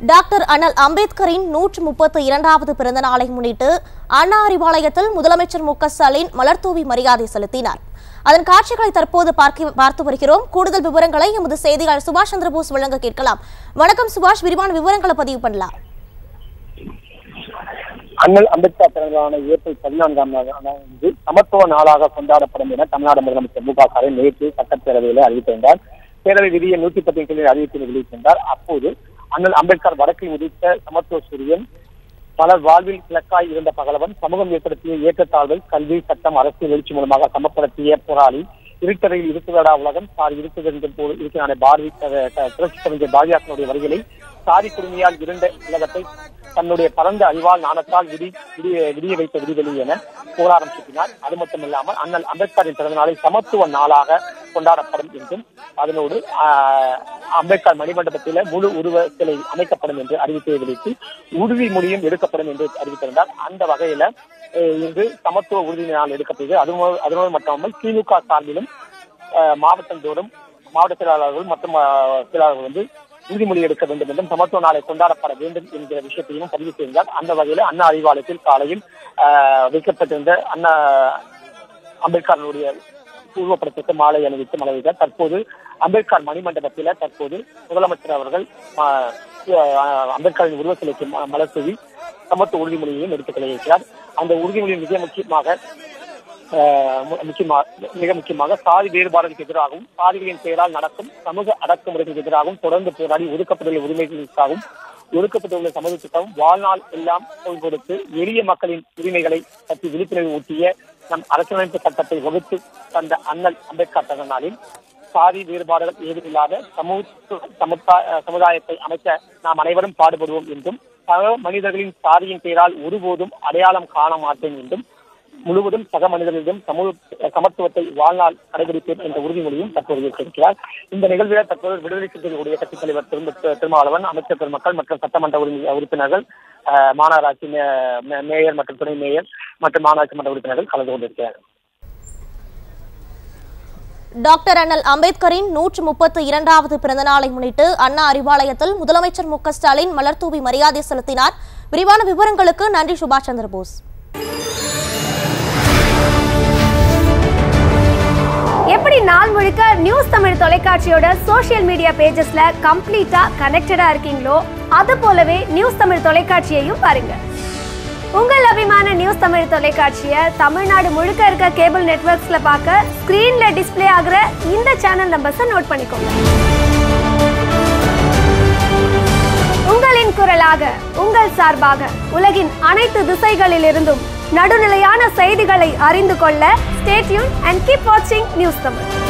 doctor அண்ணல் அம்பேத்கரின் நூற்று முப்பத்து இரண்டாவது பிறந்த நாளை முன்னிட்டு அண்ணா அறிவாலயத்தில் முதலமைச்சர் மு க ஸ்டாலின் மலர்தூவி மரியாதை செலுத்தினார் அதன் காட்சிகளை தற்போது பார்க்க பார்த்து வருகிறோம் கூடுதல் விவரங்களை எமது செய்தியாளர் சுபாஷ் சந்திரபோஸ் வழங்க கேட்கலாம் வணக்கம் சுபாஷ் விரிவான விவரங்களை பதிவு பண்ணலாம் அண்ணல் அம்பேத்கர் பிறந்தநாளான ஏப்ரல் பதினான்காம் நாள் வந்து சமத்துவ நாளாக கொண்டாடப்படும் என தமிழ்நாடு முதலமைச்சர் மு க ஸ்டாலின் நேற்று சட்டப்பேரவையில் அறிவித்திருந்தார் பேரவை விதியை நூற்றி பத்தின் கீழ் அறிவிப்பினை வெளியிட்டிருந்தார் அப்போது அண்ணல் அம்பேத்கர் வடக்கில் உதித்த சமத்துவ சூரியன் பலர் வாழ்வில் கிழக்காய் இருந்த பகலவன் சமூகம் ஏற்படுத்திய ஏற்றத்தாழ்வை கல்வி சட்டம் அரசியல் எழுச்சி மூலமாக சமப்படுத்திய போராளி இருட்டறையில் இருக்குதடா உலகம் சார் இருக்குது என்ற போது இருக்கிறான பாரதி புரட்சி கவிஞர் பாரதியாசனுடைய வரிகளை சாதி குடுமையால் இருண்ட உலகத்தை தன்னுடைய பரந்த அறிவால் ஞானத்தால் விடி விடிய விடிய வைத்த விடுதலை என போராட்டம் சுட்டினார் அது மட்டுமில்லாமல் அண்ணல் அம்பேத்கரின் பிறந்த நாளை சமத்துவ நாளாக கொண்டாடப்படும் என்றும் அதனோடு ஆஹ், அம்பேத்கர் மணிமண்டபத்தில் முழு உருவ சிலை அமைக்கப்படும் என்று அறிவிப்பை வெளியிட்டு உறுதிமொழியும் எடுக்கப்படும் என்று அறிவித்திருந்தார் அந்த வகையில அஹ், இன்று சமத்துவ உறுதி நாள் எடுக்கப்படுகிறது அதுவும் அதனோடு மட்டுமல்லாமல் திமுக சார்பிலும் அஹ், மாவட்டந்தோறும் மாவட்ட செயலாளர்கள் மற்றும் அஹ், செயலாளர்கள் வந்து உறுதிமொழி எடுக்க வேண்டும் என்றும் சமத்துவ நாளை கொண்டாடப்பட வேண்டும் என்கிற விஷயத்தையும் பதிவு செய்தார் அந்த வகையில் அண்ணா அறிவாலயத்தில் காலையில் ஆஹ், வைக்கப்பட்டிருந்த அண்ணா அம்பேத்கருடைய உருவப்படத்திற்கு மாலை அணிவித்து மலர்ந்தார் தற்போது அம்பேத்கர் மணிமண்டபத்தில் தற்போது முதலமைச்சர் அவர்கள் ஆஹ், ஆஹ், அம்பேத்கரின் உருவ சிலைக்கு ம- மலர் தூவி சமத்துவ உறுதிமொழியையும் எடுத்துக் கொண்டிருக்கிறார் அந்த உறுதிமொழி மிக முக்கியமாக ஆஹ் மு- முக்கியமா மிக முக்கியமாக சாதி வேறுபாடுகளுக்கு எதிராகவும் சாதிகளின் பெயரால் நடக்கும் சமூக அடக்குமுறைகளுக்கு எதிராகவும் தொடர்ந்து போராடி ஒதுக்கப்பட்டுள்ள உரிமைகளுக்காகவும் ஒதுக்கப்பட்டுள்ள சமூகத்துக்காகவும் வாழ்நாள் எல்லாம் குரல் கொடுத்து எளிய மக்களின் உரிமைகளை பற்றி விழிப்புணர்வு ஊட்டிய நம் அரசியலமைப்பு சட்டத்தை வகுத்து தந்த அண்ணல் அம்பேத்கர் பிறந்த நாளில் சாதி வேறுபாடுகள் ஏதுமில்லாத சமூக சமுதாய சமுதாயத்தை அமைக்க நாம் அனைவரும் பாடுபடுவோம் என்றும் சக மனிதர்களின் சாதியின் பெயரால் ஒருபோதும் அடையாளம் காண மாட்டேன் என்றும் முழுவதும் சக மனிதர்களிடம் சமூக சமத்துவத்தை வாழ்நாள் கடைபிடிப்பேன் என்ற உறுதிமொழியும் தற்போது ஏற்றிருக்கிறார் இந்த நிகழ்வில் தற்போது விடுதலை சிறுத்தைகளுடைய கட்சித் தலைவர் திரு- திரு- திருமாவளவன் அமைச்சர் பெருமக்கள் மற்றும் சட்டமன்ற உறுப்பி- உறுப்பினர்கள் அஹ், மாநகராட்சி மே- மே- மேயர் மற்றும் துணை மேயர் மற்றும் மாநகராட்சி மன்ற உறுப்பினர்கள் கலந்து கொண்டிருக்கிறார்கள் டாக்டர் அண்ணல் அம்பேத்கரின் நூற்று முப்பத்து இரண்டாவது பிறந்த நாளை முன்னிட்டு அண்ணா அறிவாலயத்தில் முதலமைச்சர் மு க ஸ்டாலின் மலர்தூவி மரியாதை செலுத்தினார் விரிவான விவரங்களுக்கு நன்றி சுபாஷ் சந்திரபோஸ் எப்படி நாள் முழுக்க நியூஸ் தமிழ் தொலைக்காட்சியோட சோஷியல் மீடியா பேஜஸ்ல கம்ப்ளீட்டா கனெக்டடா இருக்கீங்களோ அது போலவே நியூஸ் தமிழ் தொலைக்காட்சியையும் பாருங்க உங்கள் அபிமான நியூஸ் தமிழ் தொலைக்காட்சியை தமிழ்நாடு முழுக்க இருக்க கேபிள் நெட்வொர்க்ஸ்ல பார்க்க ஸ்கிரீன்ல டிஸ்ப்ளே ஆகுற இந்த சேனல் நம்பர்ஸை நோட் பண்ணிக்கோங்க உங்களின் குரலாக உங்கள் சார்பாக உலகின் அனைத்து திசைகளிலிருந்தும் நடுநிலையான செய்திகளை அறிந்து கொள்ள ஸ்டேட்யூன் அண்ட் கீப் வாட்சிங் நியூஸ் தமிழ்